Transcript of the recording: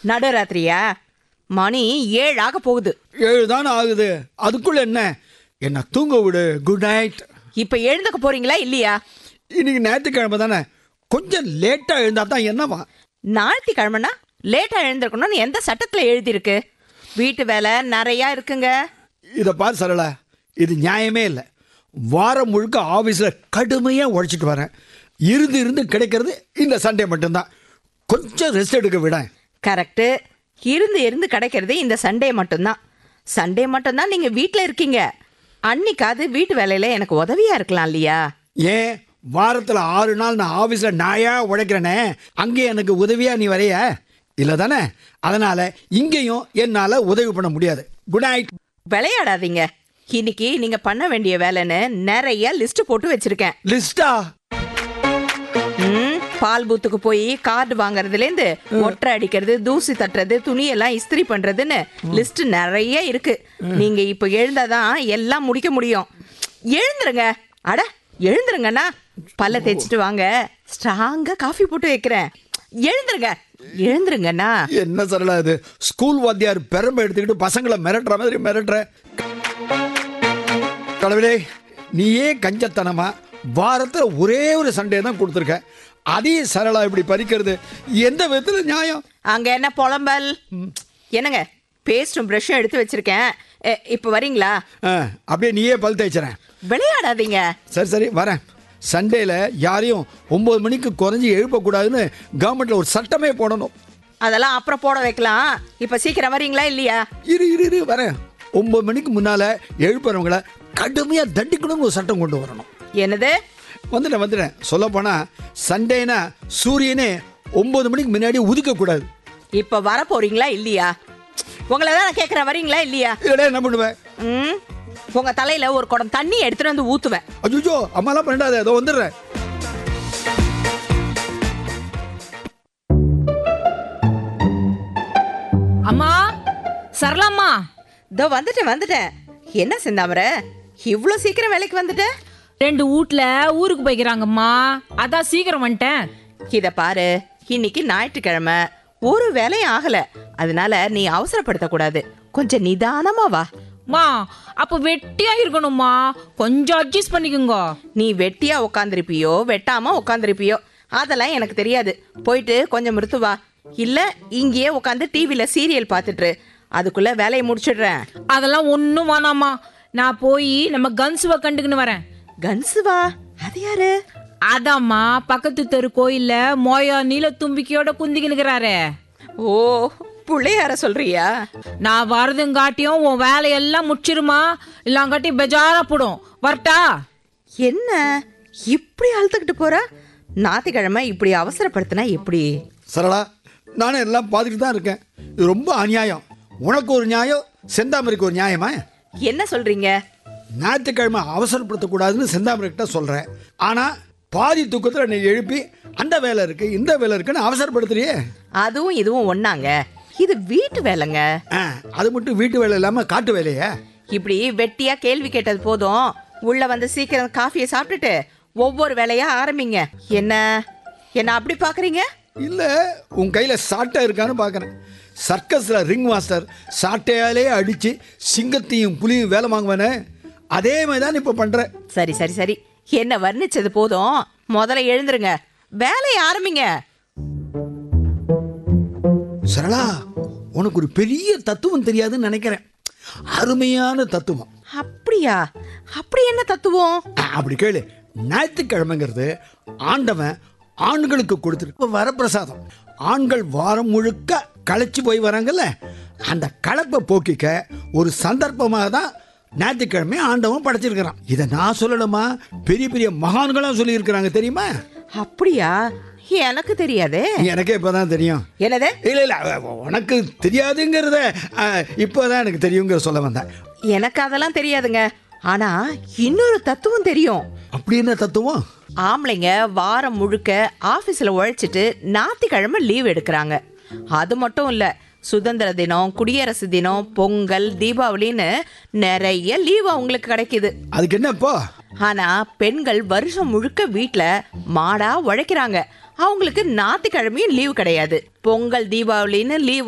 நடுராத்திரியா மணி ஏழாக போகுது ஏழு தானே ஆகுது அதுக்குள்ள என்ன என்ன தூங்க விடு குட் நைட் இப்ப எழுந்துக்க போறீங்களா இல்லையா இன்னைக்கு ஞாயிற்றுக்கிழமை தானே கொஞ்சம் லேட்டாக எழுந்தா தான் என்னவா ஞாயிற்றுக்கிழமைனா லேட்டா எழுந்திருக்கணும்னு எந்த சட்டத்துல எழுதியிருக்கு வீட்டு வேலை நிறைய இருக்குங்க இதை பார் சரளா இது நியாயமே இல்லை வாரம் முழுக்க ஆஃபீஸில் கடுமையாக உழைச்சிட்டு வரேன் இருந்து இருந்து கிடைக்கிறது இந்த சண்டே மட்டும்தான் கொஞ்சம் ரெஸ்ட் எடுக்க விட கரெக்டு இருந்து இருந்து கிடைக்கிறது இந்த சண்டே மட்டும்தான் சண்டே மட்டும்தான் நீங்க வீட்ல இருக்கீங்க அன்னைக்காவது வீட்டு வேலையில எனக்கு உதவியா இருக்கலாம் இல்லையா ஏன் வாரத்தில் ஆறு நாள் நான் ஆஃபீஸில் நாயா உழைக்கிறேனே அங்கே எனக்கு உதவியா நீ வரைய இல்லை தானே அதனால் இங்கேயும் என்னால் உதவி பண்ண முடியாது குட் நைட் விளையாடாதீங்க இன்னைக்கு நீங்க பண்ண வேண்டிய வேலைன்னு நிறைய லிஸ்ட் போட்டு வச்சிருக்கேன் லிஸ்டா ம், பால் பூத்துக்கு போய் கார்டு வாங்குறதுல இருந்து ஒற்றை அடிக்கிறது தூசி தட்டுறது துணியெல்லாம் இஸ்திரி பண்றதுன்னு லிஸ்ட் நிறைய இருக்கு நீங்க இப்ப எழுந்தாதான் எல்லாம் முடிக்க முடியும் எழுந்துருங்க அட எழுந்துருங்கண்ணா பல்ல தேய்ச்சிட்டு வாங்க ஸ்ட்ராங்கா காஃபி போட்டு வைக்கிறேன் எழுந்துருங்க எழுந்துருங்கண்ணா என்ன சரளா இது ஸ்கூல் வாத்தியார் பெரம்பை எடுத்துக்கிட்டு பசங்களை மிரட்டுற மாதிரி மிரட்டுற கடவுளே நீயே கஞ்சத்தனமா வாரத்தில் ஒரே ஒரு சண்டே தான் கொடுத்துருக்க அதையும் சரளா இப்படி பறிக்கிறது எந்த விதத்தில் நியாயம் அங்க என்ன புலம்பல் என்னங்க பேஸ்டும் ப்ரஷும் எடுத்து வச்சிருக்கேன் எ, இப்ப வரீங்களா ஆ, அப்படியே நீயே பல் தேய்ச்சிறேன் விளையாடாதீங்க சரி சரி வரேன் சண்டேல யாரையும் ஒன்பது மணிக்கு குறைஞ்சி எழுப்பக்கூடாதுன்னு கவர்மெண்ட்ல ஒரு சட்டமே போடணும் அதெல்லாம் அப்புறம் போட வைக்கலாம் இப்ப சீக்கிரம் வரீங்களா இல்லையா இரு இரு இரு வரேன் ஒன்பது மணிக்கு முன்னால எழுப்புறவங்கள கடுமையா தண்டிக்கணும்னு ஒரு சட்டம் கொண்டு வரணும் என்னது வந்துட்டேன் வந்துட்டேன் சொல்ல போனா சண்டேனா சூரியனே ஒன்பது மணிக்கு முன்னாடி உதிக்க கூடாது இப்ப வர போறீங்களா இல்லையா உங்களை தான் நான் கேட்கறேன் வரீங்களா இல்லையா இல்லடா என்ன பண்ணுவேன் ம் உங்க தலையில ஒரு குடம் தண்ணி எடுத்துட்டு வந்து ஊத்துவேன் அஜுஜோ அம்மாலாம் பண்ணாத அதோ வந்துடுறேன் அம்மா சரளாம்மா இதோ வந்துட்டேன் வந்துட்டேன் என்ன செந்தாமரை இவ்ளோ சீக்கிரம் வேலைக்கு வந்துட்ட ரெண்டு வீட்ல ஊருக்கு போய்க்கிறாங்கம்மா அதான் சீக்கிரம் வந்துட்டேன் இத பாரு இன்னைக்கு ஞாயிற்றுக்கிழமை ஒரு வேலையும் ஆகல அதனால நீ அவசரப்படுத்த கூடாது கொஞ்சம் நிதானமா வா மா அப்ப வெட்டியா இருக்கணும்மா கொஞ்சம் அட்ஜஸ்ட் பண்ணிக்கோங்க நீ வெட்டியா உக்காந்துருப்பியோ வெட்டாம உக்காந்துருப்பியோ அதெல்லாம் எனக்கு தெரியாது போயிட்டு கொஞ்சம் மிருத்து வா இல்ல இங்கேயே உட்காந்து டிவில சீரியல் பார்த்துட்டு இரு. அதுக்குள்ள வேலையை முடிச்சிடுறேன் அதெல்லாம் ஒண்ணும் வேணாம்மா நான் போய் நம்ம கன்சுவ கண்டுக்கின்னு வரேன் கன்சுவா அது யாரு அதாம்மா பக்கத்து தெரு கோயில்ல மோயா நீல தும்பிக்கையோட குந்திக்கினுக்கிறாரே ஓ புள்ளையார சொல்றியா நான் வரதுங்காட்டியும் உன் வேலையெல்லாம் முடிச்சிருமா இல்லாங்காட்டி பெஜாரா போடும் வரட்டா என்ன இப்படி அழுத்துக்கிட்டு போற ஞாயிற்றுக்கிழமை இப்படி அவசரப்படுத்தினா எப்படி சரளா நானும் எல்லாம் பார்த்துட்டு தான் இருக்கேன் இது ரொம்ப அநியாயம் உனக்கு ஒரு நியாயம் செந்தாமரைக்கு ஒரு நியாயமா என்ன சொல்றீங்க ஞாயிற்றுக்கிழமை அவசரப்படுத்தக்கூடாதுன்னு செந்தாமரைக்கிட்ட சொல்கிறேன் ஆனால் பாதி தூக்கத்தில் என்னை எழுப்பி அந்த வேலை இருக்கு இந்த வேலை இருக்குன்னு அவசரப்படுத்துறியே அதுவும் இதுவும் ஒண்ணாங்க இது வீட்டு வேலைங்க ஆ, அது மட்டும் வீட்டு வேலை இல்லாமல் காட்டு வேலையே இப்படி வெட்டியா கேள்வி கேட்டது போதும் உள்ள வந்து சீக்கிரம் காஃபியை சாப்பிட்டுட்டு ஒவ்வொரு வேலையா ஆரம்பிங்க என்ன என்ன அப்படி பாக்குறீங்க இல்லை உன் கையில் சாட்டை இருக்கான்னு பார்க்குறேன் சர்க்கஸில் ரிங் மாஸ்டர் சாட்டையாலே அடித்து சிங்கத்தையும் புலியும் வேலை வாங்குவானே அதே மாதிரி தான் இப்போ பண்ணுறேன் சரி சரி சரி என்ன வர்ணிச்சது போதும் முதல்ல எழுந்துருங்க வேலையை ஆரம்பிங்க சரளா உனக்கு ஒரு பெரிய தத்துவம் தெரியாதுன்னு நினைக்கிறேன் அருமையான தத்துவம் அப்படியா அப்படி என்ன தத்துவம் ஆ, அப்படி கேளு ஞாயிற்றுக்கிழமைங்கிறது ஆண்டவன் ஆண்களுக்கு கொடுத்துருக்க வரப்பிரசாதம் ஆண்கள் வாரம் முழுக்க களைச்சு போய் வராங்கல்ல அந்த களைப்பை போக்கிக்க ஒரு சந்தர்ப்பமாக தான் ஞாயிற்றுக்கிழமை ஆண்டவன் படைச்சிருக்கிறான் இதை நான் சொல்லணுமா பெரிய பெரிய மகான்களும் சொல்லியிருக்கிறாங்க தெரியுமா அப்படியா எனக்கு தெரியாதே எனக்கே இப்போதான் தெரியும் என்னது இல்லை இல்லை உனக்கு தெரியாதுங்கிறத ஆ, இப்போதான் எனக்கு தெரியுங்கிற சொல்ல வந்தேன் எனக்கு அதெல்லாம் தெரியாதுங்க ஆனா இன்னொரு தத்துவம் தெரியும் அப்படி என்ன தத்துவம் ஆம்பளைங்க வாரம் முழுக்க ஆபீஸ்ல உழைச்சிட்டு ஞாயிற்றுக்கிழமை லீவ் எடுக்கிறாங்க அது மட்டும் இல்ல சுதந்திர தினம் குடியரசு தினம் பொங்கல் தீபாவளின்னு நிறைய லீவ் அவங்களுக்கு கிடைக்குது அதுக்கு என்ன இப்போ ஆனா பெண்கள் வருஷம் முழுக்க வீட்ல மாடா உழைக்கிறாங்க அவங்களுக்கு ஞாயிற்றுக்கிழமையும் லீவ் கிடையாது பொங்கல் தீபாவளின்னு லீவ்